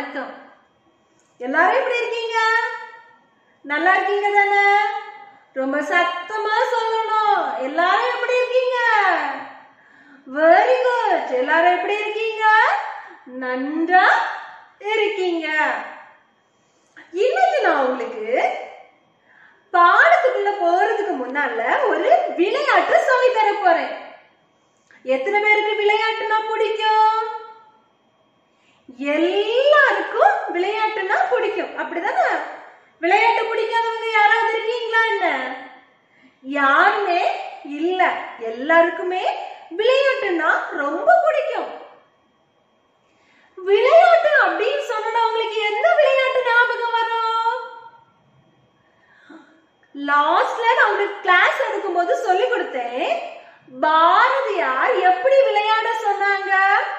வணக்கம் எல்லாரும் எப்படி இருக்கீங்க நல்லா இருக்கீங்க தானே ரொம்ப சத்தமா சொல்லணும் எல்லாரும் எப்படி இருக்கீங்க வெரி குட் எல்லாரும் எப்படி இருக்கீங்க நன்றா இருக்கீங்க இன்னைக்கு நான் உங்களுக்கு பாடத்துக்குள்ள போறதுக்கு முன்னால ஒரு விளையாட்டு சொல்லி தர போறேன் எத்தனை பேருக்கு விளையாட்டுனா பிடிக்கும் எல்லாருக்கும் விளையாட்டுனா பிடிக்கும் அப்படிதானே விளையாட்டு பிடிக்காதவங்க யாராவது இருக்கீங்களா என்ன யாருமே இல்ல எல்லாருக்குமே விளையாட்டுனா ரொம்ப பிடிக்கும் விளையாட்டு அப்படின்னு சொன்னா உங்களுக்கு எந்த விளையாட்டு ஞாபகம் வரும் லாஸ்ட்ல நான் உங்களுக்கு கிளாஸ் எடுக்கும்போது சொல்லி கொடுத்தேன் பாரதியார் எப்படி விளையாட சொன்னாங்க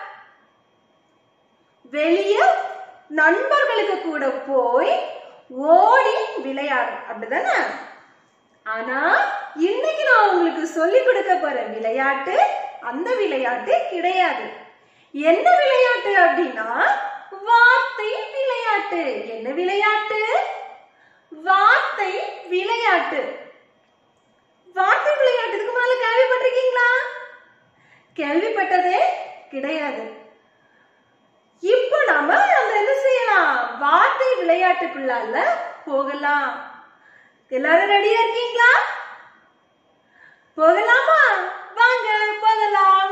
வெளிய நண்பர்களுக்கு கூட போய் ஓடி விளையாடு அப்படிதானே ஆனா இன்னைக்கு நான் உங்களுக்கு சொல்லி கொடுக்க போற விளையாட்டு அந்த விளையாட்டு கிடையாது என்ன விளையாட்டு அப்படின்னா வார்த்தை விளையாட்டு என்ன விளையாட்டு வார்த்தை விளையாட்டு வார்த்தை விளையாட்டு இதுக்கு மேல கேள்விப்பட்டிருக்கீங்களா கேள்விப்பட்டதே கிடையாது இப்போ நாம நம்ம என்ன செய்யலாம் வார்த்தை விளையாட்டுக்குள்ளால போகலாம் எல்லாரும் ரெடியா இருக்கீங்களா போகலாமா வாங்க போகலாம்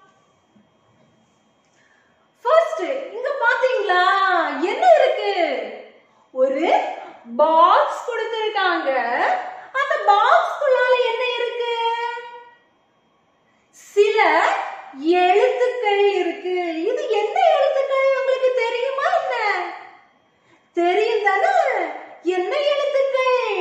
ஃபர்ஸ்ட் இங்க பாத்தீங்களா என்ன இருக்கு ஒரு பாக்ஸ் கொடுத்திருக்காங்க அந்த பாக்ஸ்க்குள்ளால என்ன இருக்கு சில எழுத்துக்கள் இருக்கு இது என்ன எழுத்துக்கள் உங்களுக்கு தெரியுமா என்ன தெரியும் தானே என்ன எழுத்துக்கள்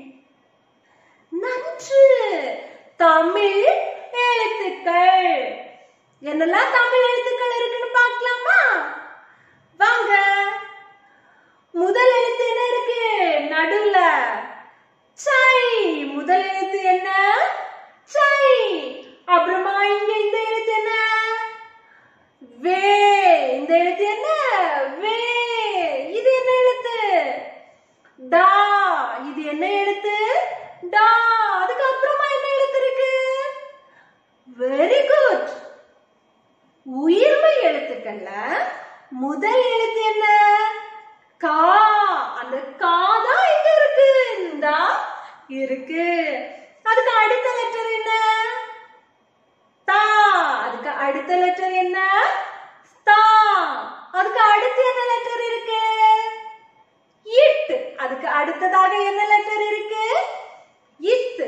நன்று தமிழ் எழுத்துக்கள் என்னெல்லாம் தமிழ் எழுத்துக்கள் இருக்குன்னு பார்க்கலாமா வாங்க முதல் எழுத்து என்ன இருக்கு நடுவுல சை முதல் எழுத்து என்ன சை அப்புறமா இங்க இந்த எழுத்து என்ன வே இந்த எழுத்து என்ன வே இது என்ன எழுத்து டா இது என்ன எழுத்து டா அதுக்கு அப்புறமா என்ன எழுத்து இருக்கு வெரி குட் உயிர்மை எழுத்துக்கள்ல முதல் எழுத்து என்ன கா அந்த கா தான் எங்க இருக்கு இந்தா இருக்கு அதுக்கு அடுத்த லெட்டர் என்ன தா அதுக்கு அடுத்த லெட்டர் என்ன தா அதுக்கு அடுத்து என்ன லெட்டர் இருக்கு இட் அதுக்கு அடுத்ததாக என்ன லெட்டர் இருக்கு இத்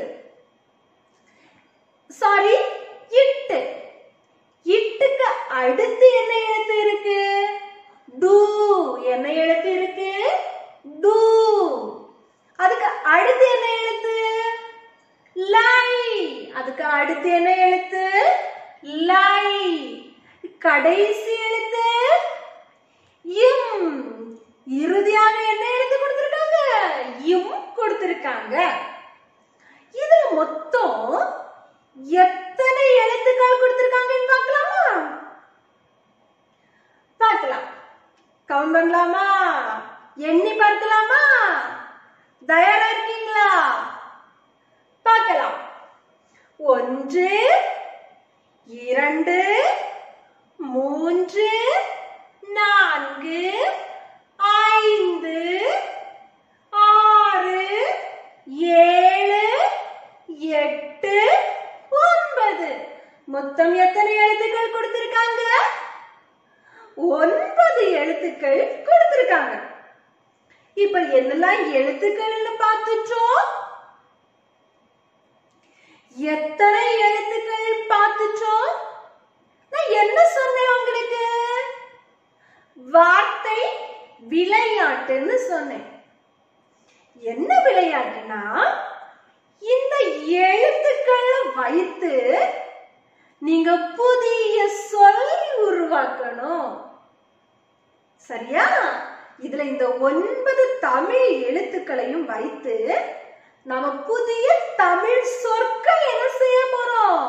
சாரி இட்டு இட்டுக்கு அடுத்து என்ன எழுத்து இருக்கு டு என்ன எழுத்து இருக்கு டு அதுக்கு அடுத்து என்ன எழுத்து லை அதுக்கு அடுத்து என்ன எழுத்து லை கடைசி எழுத்து இம் இறுதியாக என்ன எழுத்து கொடுத்திருக்காங்க இம் கொடுத்திருக்காங்க இதுல மொத்தம் எத்தனை எழுத்துக்கள் கொடுத்திருக்காங்கன்னு பார்க்கலாமா பார்க்கலாம் கவுண்ட் பண்ணலாமா எண்ணி பார்க்கலாமா தயாரா இருக்கீங்களா பார்க்கலாம் ஒன்று இரண்டு மூன்று நான்கு ஐந்து ஆறு ஏழு எட்டு ஒன்பது மொத்தம் எத்தனை எழுத்துக்கள் கொடுத்திருக்காங்க ஒன்பது எழுத்துக்கள் கொடுத்திருக்காங்க இப்ப என்னெல்லாம் எழுத்துக்கள்னு பார்த்துட்டோம் எத்தனை எழுத்துக்கள் பார்த்துட்டோம் நான் என்ன சொன்னேன் உங்களுக்கு வார்த்தை விளையாட்டுன்னு சொன்னேன் என்ன விளையாட்டுனா இந்த எழுத்துக்களை வைத்து நீங்க புதிய சொல் உருவாக்கணும் சரியா இதுல இந்த ஒன்பது தமிழ் எழுத்துக்களையும் வைத்து நாம புதிய தமிழ் சொற்கள் என்ன செய்ய போறோம்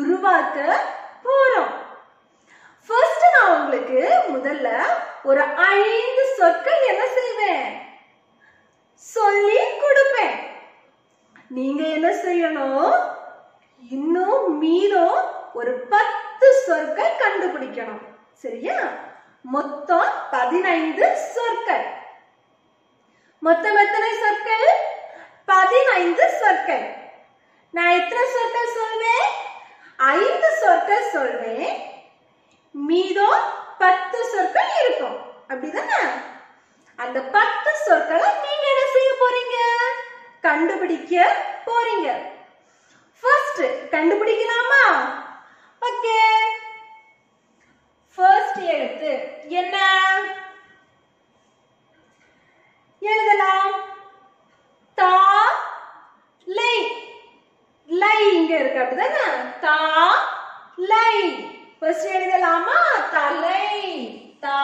உருவாக்க போறோம் ஃபர்ஸ்ட் நான் உங்களுக்கு முதல்ல ஒரு ஐந்து சொற்கள் என்ன செய்வேன் சொல்லி கொடுப்பேன் நீங்க என்ன செய்யணும் இன்னும் மீதம் ஒரு பத்து சொற்கள் கண்டுபிடிக்கணும் சரியா மொத்தம் பதினைந்து சொற்கள் மொத்தம் எத்தனை சொற்கள் பதினைந்து சொற்கள் நான் எத்தனை சொற்கள் சொல்வேன் ஐந்து சொற்கள் சொல்வேன் மீதம் பத்து சொற்கள் இருக்கும் அப்படிதானே அந்த பத்து சொற்களை நீங்க என்ன செய்ய போறீங்க கண்டுபிடிக்க போறீங்க ஃபர்ஸ்ட் கண்டுபிடிக்கலாமா ஓகே ஃபர்ஸ்ட் எழுத்து என்ன எழுதலாம் தா லை லை இங்க இருக்கு அப்படிதானே தா லை ஃபர்ஸ்ட் எழுதலாமா தலை தா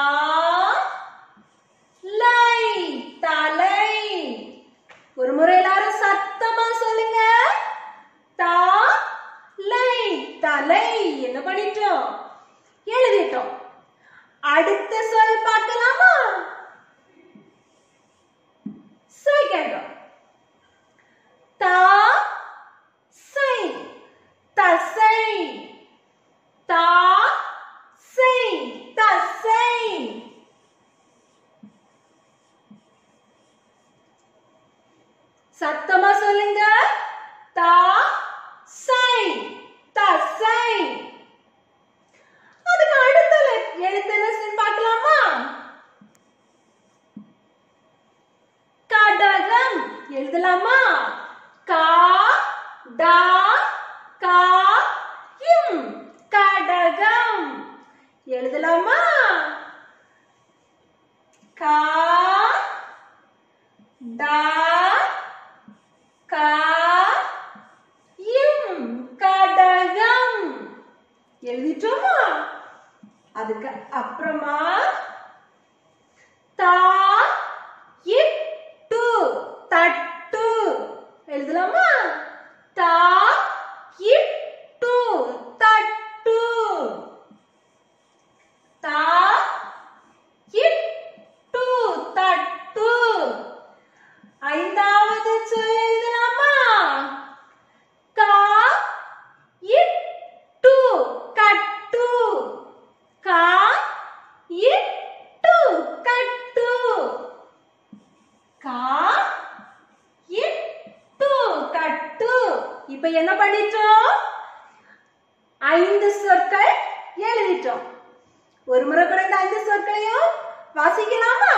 லை தலை ஒரு முறை எல்லாரும் சத்தமா சொல்லுங்க தா லை தலை என்ன பண்ணிட்டோம் எழுதிட்டோம் அடுத்த சொல் பார்க்கலாமா செகண்ட் தா சை தசை தா சை தசை சத்தமா சொல்லுங்க தா சை தசை அதுக்கு அடுத்த le- எழுத்து என்ன செய்யுன்னு பார்க்கலாமா கடகம் எழுதலாமா கா டா கா இம் கடகம் எழுதலாமா கா டா கா இம் கடகம் எழுதிட்டோமா அதுக்கு அப்புறமா தா இட்டு தட்டு எழுதலாமா தா இட்டு தட்டு தா இட்டு தட்டு ஐந்தாவது சொல் எழுதலாமா கா இட்டு கட்டு கா இட்டு கட்டு கா இட்டு கட்டு இப்ப என்ன பண்ணிட்டோம் ஐந்து சொற்கள் எழுதிட்டோம் ஒரு முறை கூட இந்த ஐந்து சொற்களையும் வாசிக்கலாமா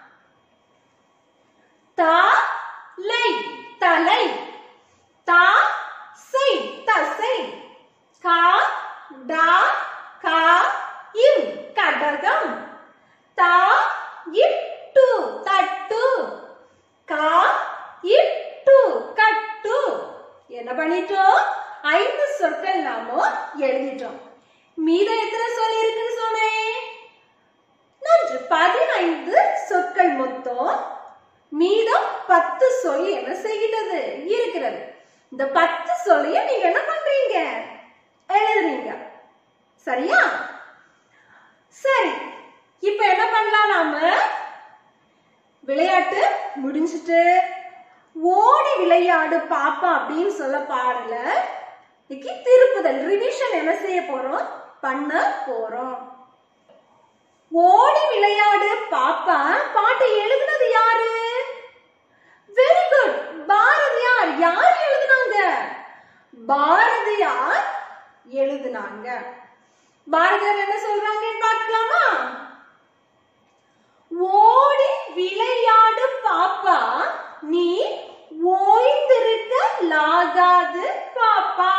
தா லை தலை தா சை தசை கா டா கா இம் கடகம் தா இட்டு தட்டு கா இட்டு கட்டு என்ன பண்ணிட்டோம் ஐந்து சொற்கள் நாம எழுதிட்டோம் மீதம் எத்தனை சொல் இருக்குன்னு சொன்னேன் நன்று பதினைந்து சொற்கள் மொத்தம் மீதம் பத்து சொல் என்ன செய்கிறது இருக்கிறது இந்த பத்து சொல்லையும் நீங்க என்ன பண்றீங்க எழுதுறீங்க சரியா சரி இப்ப என்ன பண்ணலாம் நாம விளையாட்டு முடிஞ்சிட்டு ஓடி விளையாடு பாப்பா அப்படின்னு சொல்ல பாடல இன்னைக்கு திருப்புதல் ரிவிஷன் என்ன செய்ய போறோம் பண்ண போறோம் ஓடி விளையாடு பாப்பா பாட்டு எழுதுனது யாரு வெரி குட் பாரதியார் யார் எழுதுனாங்க பாரதியார் எழுதுனாங்க பாரதியார் என்ன சொல்றாங்கன்னு பார்க்கலாமா ஓடி விளையாடு பாப்பா நீ ஓய்ந்திருக்க லாகாது பாப்பா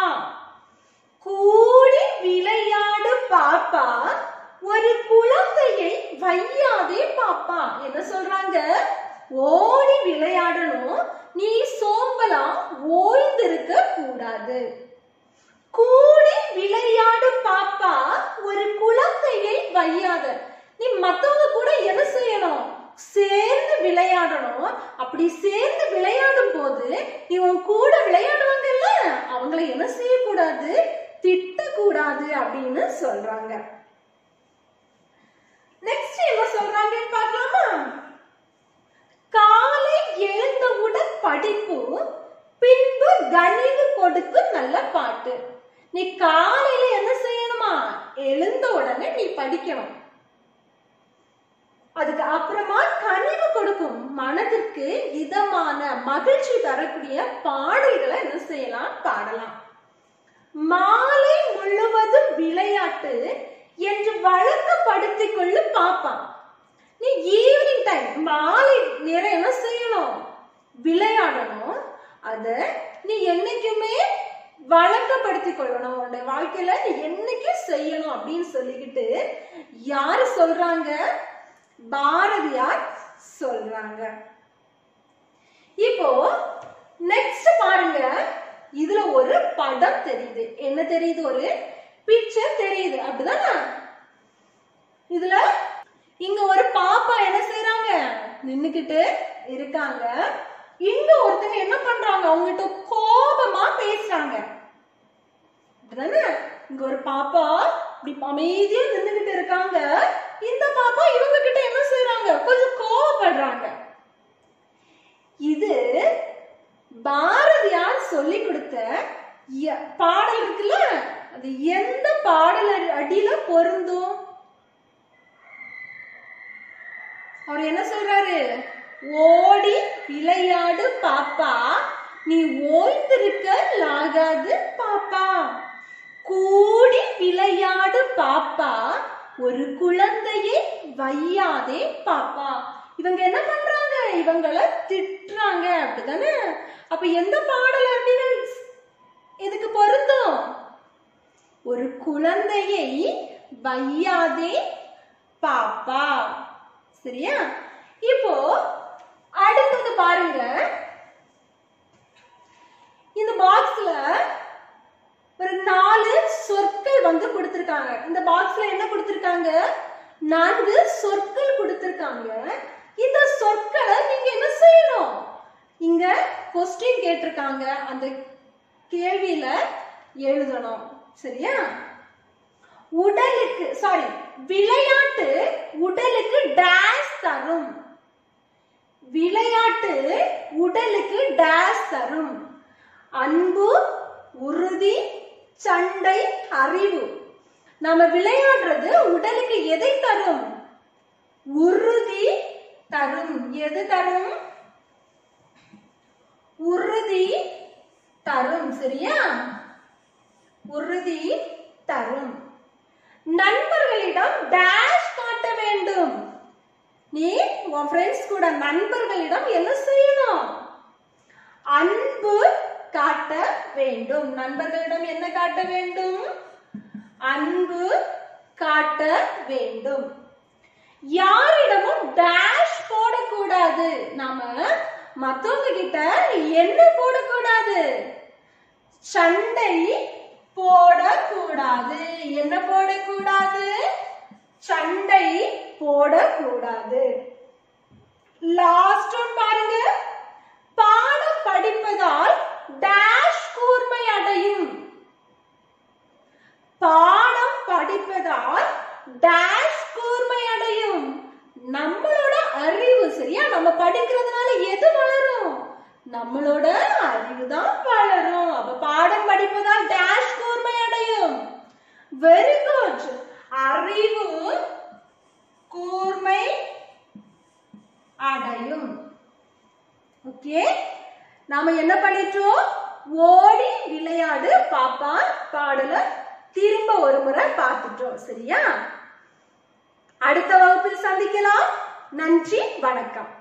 கூடி விளையாடு பாப்பா ஒரு குழந்தையை வையாதே பாப்பா என்ன சொல்றாங்க ஓடி விளையாடணும் நீ சோம்பலாம் ஓய்ந்திருக்க கூடாது கூடி விளையாடு பாப்பா ஒரு குழந்தையை வையாத நீ மத்தவங்க கூட என்ன செய்யணும் சேர்ந்து விளையாடணும் அப்படி சேர்ந்து விளையாடும் போது நீ உன் கூட விளையாடுவாங்கல்ல அவங்கள என்ன செய்யக்கூடாது திட்டக்கூடாது அப்படின்னு சொல்றாங்க நெக்ஸ்ட் என்ன சொல்றாங்கன்னு பார்க்கலாம் படிக்கணும் அதுக்கு அப்புறமா கனிவு கொடுக்கும் மனதிற்கு இதமான மகிழ்ச்சி தரக்கூடிய பாடல்களை என்ன செய்யலாம் பாடலாம் மாலை முழுவதும் விளையாட்டு என்று வழக்கப்படுத்திக் கொள்ளு பாப்பான் நீ ஈவினிங் டைம் மாலை நேரம் என்ன செய்யணும் விளையாடணும் அத நீ என்னைக்குமே வழக்கப்படுத்திக் கொள்ளணும் உன்னுடைய வாழ்க்கையில நீ என்னைக்கும் செய்யணும் அப்படின்னு சொல்லிக்கிட்டு யாரு சொல்றாங்க பாரதியார் சொல்றாங்க இப்போ நெக்ஸ்ட் பாருங்க இதுல ஒரு படம் தெரியுது என்ன தெரியுது ஒரு பிக்சர் தெரியுது அப்படிதானே இதுல இங்க ஒரு பாப்பா என்ன செய்யறாங்க நின்னுக்கிட்டு இருக்காங்க இங்க ஒருத்தங்க என்ன பண்றாங்க அவங்ககிட்ட கோபமா பேசுறாங்க அப்படிதானே இங்க ஒரு பாப்பா இப்படி அமைதியா நின்னுகிட்டு இருக்காங்க இந்த பாப்பா இவங்க கிட்ட என்ன செய்யறாங்க கொஞ்சம் கோவப்படுறாங்க இது பாரதியார் சொல்லி கொடுத்த ய- பாடல் இருக்குல்ல அது எந்த பாடல் அடி- அடியில பொருந்தும் அவர் என்ன சொல்றாரு ஓடி விளையாடு பாப்பா நீ ஓய்ந்திருக்க லாகாது பாப்பா கூடி விளையாடு பாப்பா ஒரு குழந்தையை வையாதே பாப்பா இவங்க என்ன பண்றாங்க இவங்கள திட்டுறாங்க அப்படிதானே அப்ப எந்த பாடல் அப்படின்னு இதுக்கு பொருந்தும் ஒரு குழந்தையை வையாதே பாப்பா சரியா இப்போ அடுத்தது பாருங்க இந்த பாக்ஸ்ல ஒரு நாலு சொற்கள் வந்து கொடுத்திருக்காங்க இந்த பாக்ஸ்ல என்ன கொடுத்திருக்காங்க நான்கு சொற்கள் கொடுத்திருக்காங்க இந்த சொற்களை நீங்க என்ன செய்யணும் இங்க கொஸ்டின் கேட்டிருக்காங்க அந்த கேள்வியில எழுதணும் சரியா உடலுக்கு சாரி விளையாட்டு உடலுக்கு டேஷ் தரும் விளையாட்டு உடலுக்கு டேஷ் தரும் அன்பு உறுதி சண்டை அறிவு நாம விளையாடுறது உடலுக்கு எதை தரும் உறுதி தரும் எது தரும் உறுதி தரும் சரியா உறுதி தரும் நண்பர்களிடம் டேஷ் காட்ட வேண்டும் நீ உன் ஃப்ரெண்ட்ஸ் கூட நண்பர்களிடம் என்ன செய்யணும் அன்பு காட்ட வேண்டும் நண்பர்களிடம் என்ன காட்ட வேண்டும் அன்பு காட்ட வேண்டும் யாரிடமும் டேஷ் போடக்கூடாது நாம மத்தவங்க கிட்ட என்ன போடக்கூடாது சண்டை போடக்கூடாது என்ன போடக்கூடாது சண்டை போடக்கூடாது லாஸ்ட் ஒன் பாருங்க பாடம் படிப்பதால் டேஷ் கூர்மை அடையும் பாடம் படிப்பதால் டேஷ் கூர்மை அடையும் நம்மளோட அறிவு சரியா நம்ம படிக்கிறதுனால எது வளரும் நம்மளோட அறிவு தான் வளரும் அப்ப பாடம் படிப்பதால் டேஷ் கூர்மை அடையும் வெரி குட் அறிவு கூர்மை அடையும் ஓகே நாம என்ன பண்ணிட்டோம் ஓடி விளையாடு பாப்பா பாடல திரும்ப ஒரு முறை பார்த்துட்டோம் சரியா அடுத்த வகுப்பில் சந்திக்கலாம் நன்றி வணக்கம்